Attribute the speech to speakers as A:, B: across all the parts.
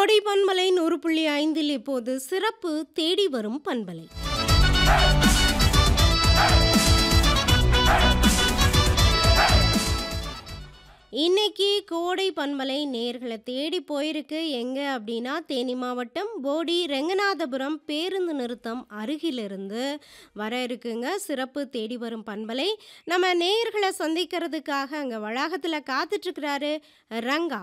A: கோடை பண்பலை நூறு புள்ளி ஐந்தில் இப்போது சிறப்பு தேடி வரும் பண்பலை இன்னைக்கு கோடை பண்பலை நேர்களை தேடி போயிருக்கு எங்க அப்படின்னா தேனி மாவட்டம் போடி ரெங்கநாதபுரம் பேருந்து நிறுத்தம் அருகிலிருந்து வர இருக்குங்க சிறப்பு தேடி வரும் பண்பலை நம்ம நேர்களை சந்திக்கிறதுக்காக அங்க வளாகத்துல காத்துட்டு இருக்கிறாரு ரங்கா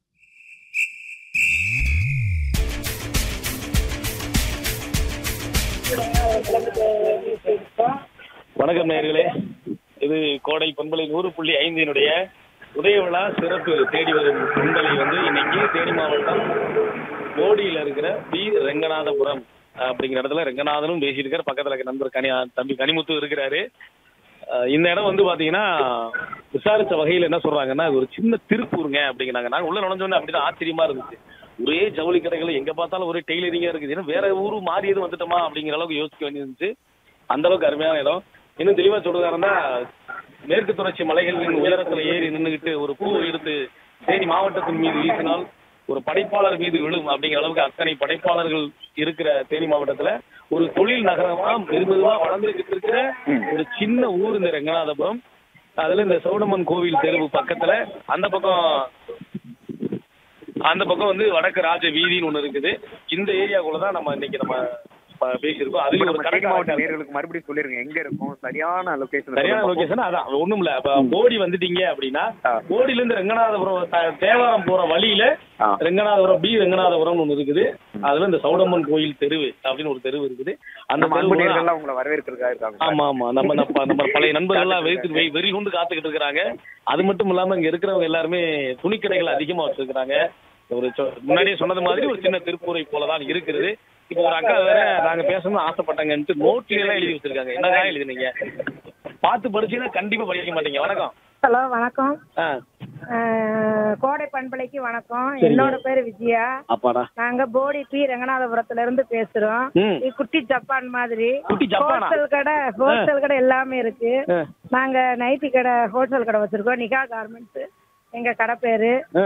B: வணக்கம் நேயர்களே இது கோடை பண்பலை நூறு புள்ளி ஐந்தினுடைய உதய விழா சிறப்பு தேடி வரும் பண்பலை வந்து இன்னைக்கு தேனி மாவட்டம் போடியில் இருக்கிற பி ரெங்கநாதபுரம் அப்படிங்கிற இடத்துல ரெங்கநாதனும் பேசிட்டு இருக்காரு பக்கத்துல இருக்க நண்பர் கனி தம்பி கனிமுத்து இருக்கிறாரு அஹ் இந்த இடம் வந்து பாத்தீங்கன்னா விசாரிச்ச வகையில என்ன சொல்றாங்கன்னா இது ஒரு சின்ன திருப்பூருங்க அப்படிங்கிறாங்க நாங்க உள்ள நுழைஞ்சோன்னே அப்படிதான் ஆச்சரியமா இருந்துச்சு ஒரே ஜவுளி கடைகள் எங்க பார்த்தாலும் ஒரே டெய்லரிங்கா இருக்குது ஏன்னா வேற ஊரு மாறி எதுவும் வந்துட்டோமா அப்படிங்கிற அளவுக்கு யோசிக்க வேண்டியிருந்துச்சு அந்த அளவுக்கு அருமையான இடம் இன்னும் தெளிவா சொல்றதாருன்னா மேற்கு தொடர்ச்சி மலைகளின் உயரத்துல ஏறி நின்னுகிட்டு ஒரு பூ எடுத்து தேனி மாவட்டத்தின் மீது வீசினால் ஒரு படைப்பாளர் மீது விழும் அப்படிங்கிற அளவுக்கு அத்தனை படைப்பாளர்கள் இருக்கிற தேனி மாவட்டத்துல ஒரு தொழில் நகரமா மெதுமெதுவா வளர்ந்துகிட்டு இருக்கிற ஒரு சின்ன ஊர் இந்த ரெங்கநாதபுரம் அதுல இந்த சௌடமன் கோவில் தெருவு பக்கத்துல அந்த பக்கம் அந்த பக்கம் வந்து வடக்கு ராஜ வீதின்னு ஒண்ணு இருக்குது இந்த ஏரியாக்குள்ள தான் நம்ம இன்னைக்கு நம்ம ப- பேசியிருக்கோம்
C: இப்ப
B: அதுல
C: நம்ம
B: ஒரு
C: தேனி
B: கடைக்கு
C: மாவட்ட நேர்களுக்கு மறுபடியும் சொல்லிருங்க எங்க இருக்கும் சரியான லொகேஷன்
B: சரியான லொகேஷன் அதான் ஒண்ணும் இல்ல இப்ப போடி வந்துட்டீங்க அப்படின்னா
C: ஆ.
B: போடியில இருந்து ரெங்கநாதபுரம் த- தேவாரம் போற வழியில
C: ஆ.
B: ரெங்கநாதபுரம் பி ரெங்கநாதபுரம் ஒண்ணு இருக்குது அதுல இந்த சௌடம்மன் கோயில் தெருவு அப்படின்னு ஒரு தெருவு இருக்குது அந்த
C: நம்ம அன்பு
B: தெருவு
C: நேர்கள்லாம் உங்களை வரவேற்கிறதுக்காக இருக்காங்க
B: ஆமா ஆமா நம்ம நம்ம நம்ம பழைய நண்பர்கள்லாம் வெறுத்து வெ- வெறி கொண்டு காத்துக்கிட்டு இருக்கிறாங்க அது மட்டும் இல்லாம இங்க இருக்கிறவங்க எல்லாருமே துணிக்கடைகள் அதிகமா வச்சிருக்கிறாங்க ஒரு சொ- முன்னாடியே சொன்னது மாதிரி ஒரு சின்ன திருப்பூரை போலதான் இருக்கிறது இப்போ ஒரு அக்கா வேற நாங்க பேசணும்னு ஆசைப்பட்டாங்கன்ட்டு நோட்ல எல்லாம் எழுதி வச்சிருக்காங்க என்னதான் எழுதுனீங்க பார்த்து படிச்சீங்கன்னா கண்டிப்பா படிக்க மாட்டீங்க வணக்கம்
D: ஹலோ வணக்கம்
B: ஆ
D: அஹ், கோடை பண்பலைக்கு வணக்கம்
B: சரிங்க.
D: என்னோட பேரு விஜயா
B: அப்பாடா
D: நாங்க போடி பி ரங்கநாதபுரத்துல இருந்து பேசுறோம்
B: ம்.
D: இது குட்டி ஜப்பான் மாதிரி
B: குட்டி ஜப்பானா?
D: ஹோல்சேல் கடை ஹோல்சேல் கடை எல்லாமே இருக்கு
B: ஆ.
D: நாங்க நைட்டி கடை ஹோல்சேல் கடை வச்சிருக்கோம் நிகா கார்மெண்ட்ஸ் எங்க கடை பேரு